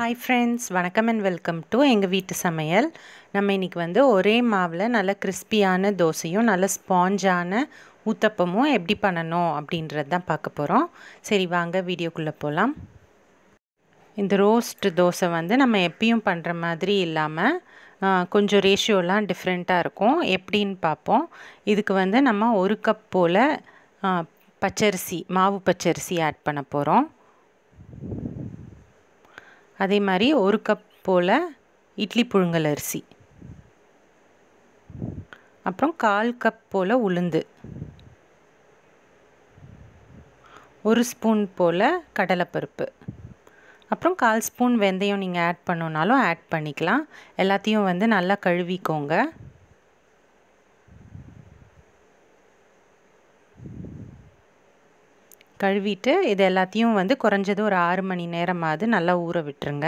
hi friends வணக்கம் and welcome to எங்கள் வீட்டு சமையல் நம்ம இன்றைக்கி வந்து ஒரே மாவில் நல்ல கிறிஸ்பியான தோசையும் நல்ல ஸ்பாஞ்சான ஊத்தப்பமும் எப்படி பண்ணணும் அப்படின்றது தான் பார்க்க போகிறோம் சரி வாங்க வீடியோக்குள்ளே போகலாம் இந்த ரோஸ்ட் தோசை வந்து நம்ம எப்பயும் பண்ணுற மாதிரி இல்லாமல் கொஞ்சம் ரேஷியோலாம் டிஃப்ரெண்ட்டாக இருக்கும் எப்படின்னு பார்ப்போம் இதுக்கு வந்து நம்ம ஒரு கப் போல் பச்சரிசி மாவு பச்சரிசி ஆட் பண்ண போகிறோம் அதே மாதிரி ஒரு கப் போல் இட்லி புழுங்கல் அரிசி அப்புறம் கால் கப் போல் உளுந்து ஒரு ஸ்பூன் போல் கடலைப்பருப்பு அப்புறம் கால் ஸ்பூன் வெந்தயம் நீங்கள் ஆட் பண்ணோன்னாலும் ஆட் பண்ணிக்கலாம் எல்லாத்தையும் வந்து நல்லா கழுவிக்கோங்க கழுவிட்டு இது எல்லாத்தையும் வந்து குறைஞ்சது ஒரு ஆறு மணி நேரமாவது நல்லா ஊற விட்டுருங்க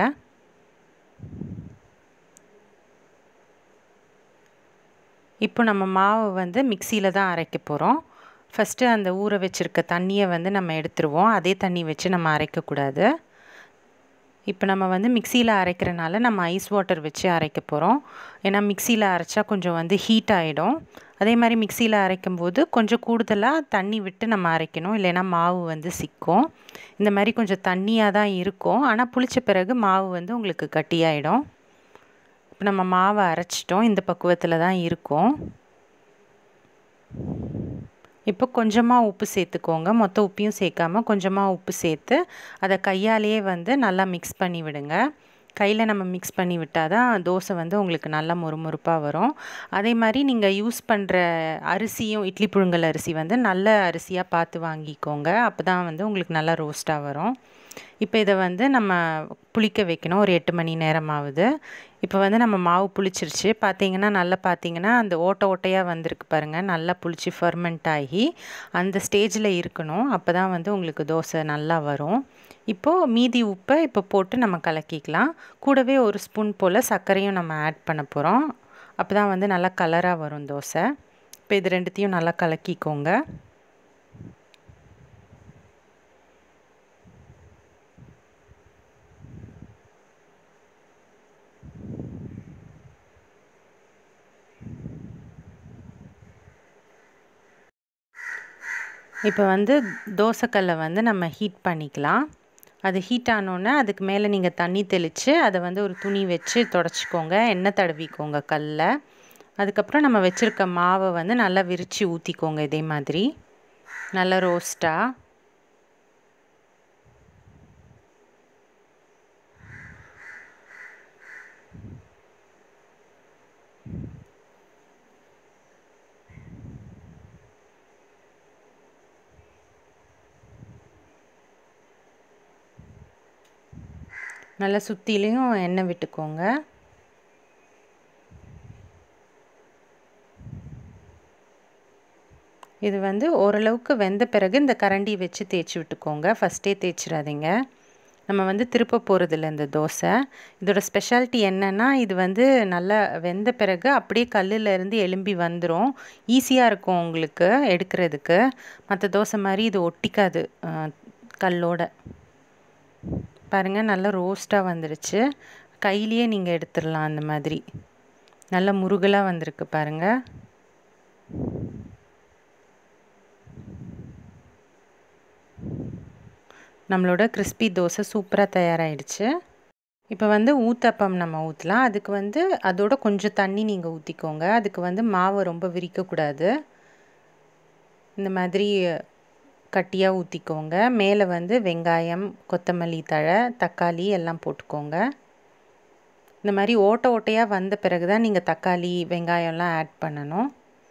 இப்போ நம்ம மாவை வந்து மிக்சியில் தான் அரைக்க போகிறோம் ஃபஸ்ட்டு அந்த ஊற வச்சுருக்க தண்ணியை வந்து நம்ம எடுத்துருவோம் அதே தண்ணி வச்சு நம்ம அரைக்கக்கூடாது இப்போ நம்ம வந்து மிக்சியில் அரைக்கிறனால நம்ம ஐஸ் வாட்டர் வச்சு அரைக்க போகிறோம் ஏன்னா மிக்சியில் அரைச்சா கொஞ்சம் வந்து ஹீட் ஆகிடும் அதே மாதிரி மிக்சியில் அரைக்கும் போது கொஞ்சம் கூடுதலாக தண்ணி விட்டு நம்ம அரைக்கணும் இல்லைன்னா மாவு வந்து சிக்கும் இந்த மாதிரி கொஞ்சம் தண்ணியாக தான் இருக்கும் ஆனால் புளிச்ச பிறகு மாவு வந்து உங்களுக்கு கட்டியாயிடும் இப்போ நம்ம மாவை அரைச்சிட்டோம் இந்த பக்குவத்தில் தான் இருக்கும் இப்போ கொஞ்சமாக உப்பு சேர்த்துக்கோங்க மொத்த உப்பையும் சேர்க்காம கொஞ்சமாக உப்பு சேர்த்து அதை கையாலேயே வந்து நல்லா மிக்ஸ் பண்ணி விடுங்க கையில் நம்ம மிக்ஸ் பண்ணி விட்டால் தான் தோசை வந்து உங்களுக்கு நல்லா மொறுமொறுப்பாக வரும் அதே மாதிரி நீங்கள் யூஸ் பண்ணுற அரிசியும் இட்லி புழுங்கல் அரிசி வந்து நல்ல அரிசியாக பார்த்து வாங்கிக்கோங்க அப்போ தான் வந்து உங்களுக்கு நல்லா ரோஸ்ட்டாக வரும் இப்போ இதை வந்து நம்ம புளிக்க வைக்கணும் ஒரு எட்டு மணி நேரம் ஆகுது இப்போ வந்து நம்ம மாவு புளிச்சிருச்சு பார்த்தீங்கன்னா நல்லா பார்த்தீங்கன்னா அந்த ஓட்டை ஓட்டையாக வந்திருக்கு பாருங்கள் நல்லா புளிச்சு ஃபர்மெண்ட் ஆகி அந்த ஸ்டேஜில் இருக்கணும் அப்போ தான் வந்து உங்களுக்கு தோசை நல்லா வரும் இப்போது மீதி உப்பை இப்போ போட்டு நம்ம கலக்கிக்கலாம் கூடவே ஒரு ஸ்பூன் போல் சர்க்கரையும் நம்ம ஆட் பண்ண போகிறோம் அப்போ தான் வந்து நல்லா கலராக வரும் தோசை இப்போ இது ரெண்டுத்தையும் நல்லா கலக்கிக்கோங்க இப்போ வந்து தோசைக்கல்லை வந்து நம்ம ஹீட் பண்ணிக்கலாம் அது ஹீட் ஆனோன்னே அதுக்கு மேலே நீங்கள் தண்ணி தெளித்து அதை வந்து ஒரு துணி வச்சு தொடச்சிக்கோங்க எண்ணெய் தடவிக்கோங்க கல்லை அதுக்கப்புறம் நம்ம வச்சுருக்க மாவை வந்து நல்லா விரித்து ஊற்றிக்கோங்க இதே மாதிரி நல்லா ரோஸ்ட்டாக நல்லா சுற்றிலையும் எண்ணெய் விட்டுக்கோங்க இது வந்து ஓரளவுக்கு வெந்த பிறகு இந்த கரண்டி வச்சு தேய்ச்சி விட்டுக்கோங்க ஃபஸ்ட்டே தேய்ச்சிடாதீங்க நம்ம வந்து திருப்ப போகிறதில்ல இந்த தோசை இதோட ஸ்பெஷாலிட்டி என்னென்னா இது வந்து நல்லா வெந்த பிறகு அப்படியே கல்லிலேருந்து எலும்பி வந்துடும் ஈஸியாக இருக்கும் உங்களுக்கு எடுக்கிறதுக்கு மற்ற தோசை மாதிரி இது ஒட்டிக்காது கல்லோட பாருங்கள் நல்லா ரோஸ்ட்டாக வந்துடுச்சு கையிலேயே நீங்கள் எடுத்துடலாம் அந்த மாதிரி நல்ல முருகலாக வந்திருக்கு பாருங்கள் நம்மளோட கிறிஸ்பி தோசை சூப்பராக தயாராகிடுச்சு இப்போ வந்து ஊத்தப்பம் நம்ம ஊற்றலாம் அதுக்கு வந்து அதோட கொஞ்சம் தண்ணி நீங்கள் ஊற்றிக்கோங்க அதுக்கு வந்து மாவை ரொம்ப விரிக்கக்கூடாது இந்த மாதிரி கட்டியாக ஊற்றிக்கோங்க மேலே வந்து வெங்காயம் கொத்தமல்லி தழை தக்காளி எல்லாம் போட்டுக்கோங்க இந்த மாதிரி ஓட்டை ஓட்டையாக வந்த பிறகு தான் நீங்கள் தக்காளி வெங்காயம்லாம் ஆட் பண்ணணும்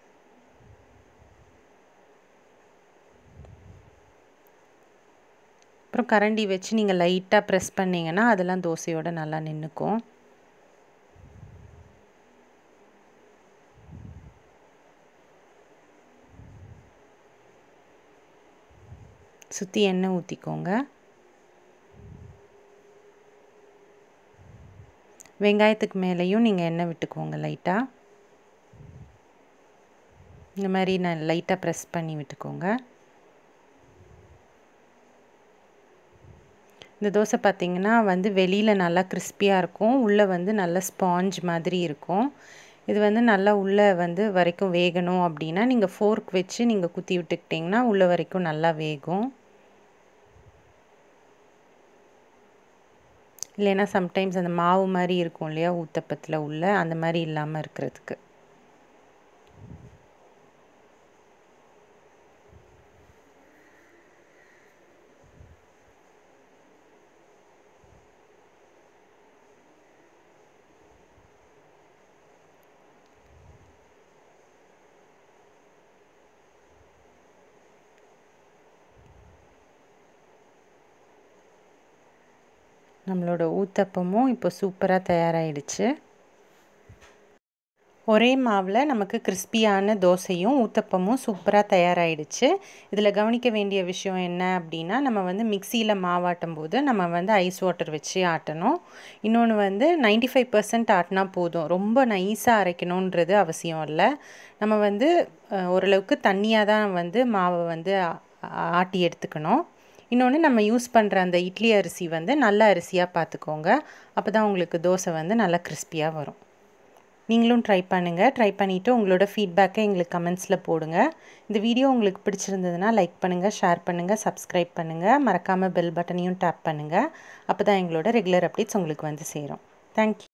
அப்புறம் கரண்டி வச்சு நீங்கள் லைட்டாக ப்ரெஸ் பண்ணிங்கன்னா அதெல்லாம் தோசையோடு நல்லா நின்றுக்கும் சுற்றி எண்ணெய் ஊற்றிக்கோங்க வெங்காயத்துக்கு மேலேயும் நீங்கள் எண்ணெய் விட்டுக்கோங்க லைட்டாக இந்த மாதிரி நான் லைட்டாக ப்ரெஸ் பண்ணி விட்டுக்கோங்க இந்த தோசை பார்த்திங்கன்னா வந்து வெளியில் நல்லா கிறிஸ்பியாக இருக்கும் உள்ளே வந்து நல்ல ஸ்பாஞ்ச் மாதிரி இருக்கும் இது வந்து நல்லா உள்ளே வந்து வரைக்கும் வேகணும் அப்படின்னா நீங்கள் ஃபோர்க் வச்சு நீங்கள் குத்தி விட்டுக்கிட்டிங்கன்னா உள்ளே வரைக்கும் நல்லா வேகும் இல்லைன்னா சம்டைம்ஸ் அந்த மாவு மாதிரி இருக்கும் இல்லையா ஊத்தப்பத்தில் உள்ள அந்த மாதிரி இல்லாமல் இருக்கிறதுக்கு நம்மளோட ஊத்தப்பமும் இப்போ சூப்பராக தயாராகிடுச்சு ஒரே மாவில் நமக்கு கிறிஸ்பியான தோசையும் ஊத்தப்பமும் சூப்பராக தயாராகிடுச்சு இதில் கவனிக்க வேண்டிய விஷயம் என்ன அப்படின்னா நம்ம வந்து மிக்சியில் மாவாட்டும் போது நம்ம வந்து ஐஸ் வாட்டர் வச்சு ஆட்டணும் இன்னொன்று வந்து நைன்டி ஃபைவ் பர்சன்ட் ஆட்டினா போதும் ரொம்ப நைஸாக அரைக்கணுன்றது அவசியம் இல்லை நம்ம வந்து ஓரளவுக்கு தண்ணியாக தான் வந்து மாவை வந்து ஆட்டி எடுத்துக்கணும் இன்னொன்று நம்ம யூஸ் பண்ணுற அந்த இட்லி அரிசி வந்து நல்ல அரிசியாக பார்த்துக்கோங்க அப்போ தான் உங்களுக்கு தோசை வந்து நல்லா கிறிஸ்பியாக வரும் நீங்களும் ட்ரை பண்ணுங்கள் ட்ரை பண்ணிவிட்டு உங்களோட ஃபீட்பேக்கை எங்களுக்கு கமெண்ட்ஸில் போடுங்க இந்த வீடியோ உங்களுக்கு பிடிச்சிருந்ததுன்னா லைக் பண்ணுங்கள் ஷேர் பண்ணுங்கள் சப்ஸ்கிரைப் பண்ணுங்கள் மறக்காமல் பெல் பட்டனையும் டேப் பண்ணுங்கள் அப்போ தான் எங்களோட ரெகுலர் அப்டேட்ஸ் உங்களுக்கு வந்து சேரும் தேங்க்யூ